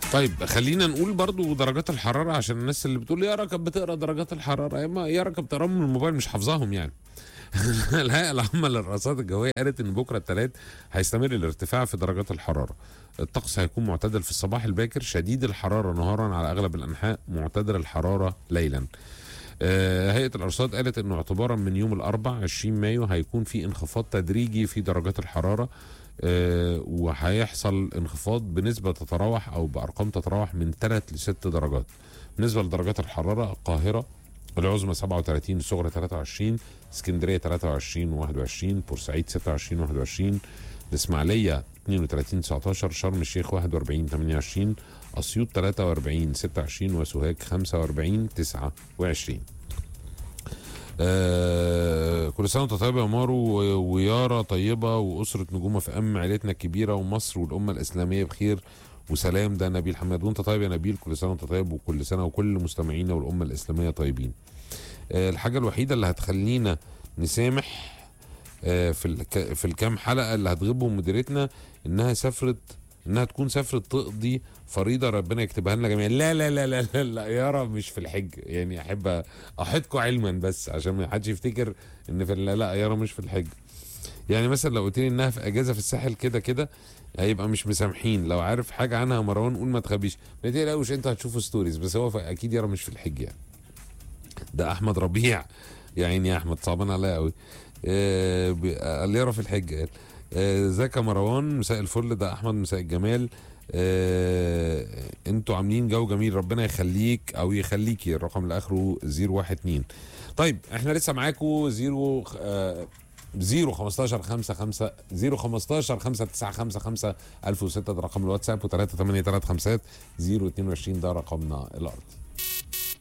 طيب خلينا نقول برضو درجات الحراره عشان الناس اللي بتقول يا ركب بتقرا درجات الحراره يا ما يا ركب بتقراهم من الموبايل مش حافظاهم يعني الهيئه العامه للرصاد الجويه قالت ان بكره الثلاث هيستمر الارتفاع في درجات الحراره الطقس هيكون معتدل في الصباح الباكر شديد الحراره نهارا على اغلب الانحاء معتدل الحراره ليلا آه، هيئه الارصاد قالت انه اعتبارا من يوم الاربع 20 مايو هيكون في انخفاض تدريجي في درجات الحراره آه، وهيحصل انخفاض بنسبه تتراوح او بارقام تتراوح من 3 ل 6 درجات بالنسبه لدرجات الحراره القاهره العظمى 37 الصغرى 23 اسكندريه 23 21 بورسعيد 26 21 الاسماعيليه 32 19 شرم الشيخ 41 28 اسيوط 43 26 وسوهاج 45 29 آه كل سنه وانت طيب يا مارو و- ويارا طيبه واسره نجوم في ام عيلتنا الكبيره ومصر والامه الاسلاميه بخير وسلام ده نبيل حماد وانت طيب يا نبيل كل سنه وانت طيب وكل سنه وكل مستمعينا والامه الاسلاميه طيبين آه الحاجه الوحيده اللي هتخلينا نسامح آه في الك... في الكام حلقه اللي هتغيبهم مديرتنا انها سافرت انها تكون سافرت تقضي فريضه ربنا يكتبها لنا جميعا لا لا لا لا لا, لا يارا مش في الحج يعني احب احطكم علما بس عشان ما حدش يفتكر ان في لا, لا يارا مش في الحج يعني مثلا لو قلت لي انها في اجازه في الساحل كده كده هيبقى مش مسامحين لو عارف حاجه عنها مروان قول ما تخبيش ما تقلقوش انت هتشوفوا ستوريز بس هو اكيد يارا مش في الحج يعني ده احمد ربيع يا عيني يا احمد صعبان عليا قوي آه ب- قال لي يارا في الحج قال آه، ازيك يا مروان مساء الفل ده احمد مساء الجمال آه انتوا عاملين جو جميل ربنا يخليك او يخليكي الرقم اللي اخره 012 طيب احنا لسه معاكم 0 آه 0 15 5 5 0 15 5 9 5 5 1006 ده رقم الواتساب و 3 8 3 5 0 22 ده رقمنا الارضي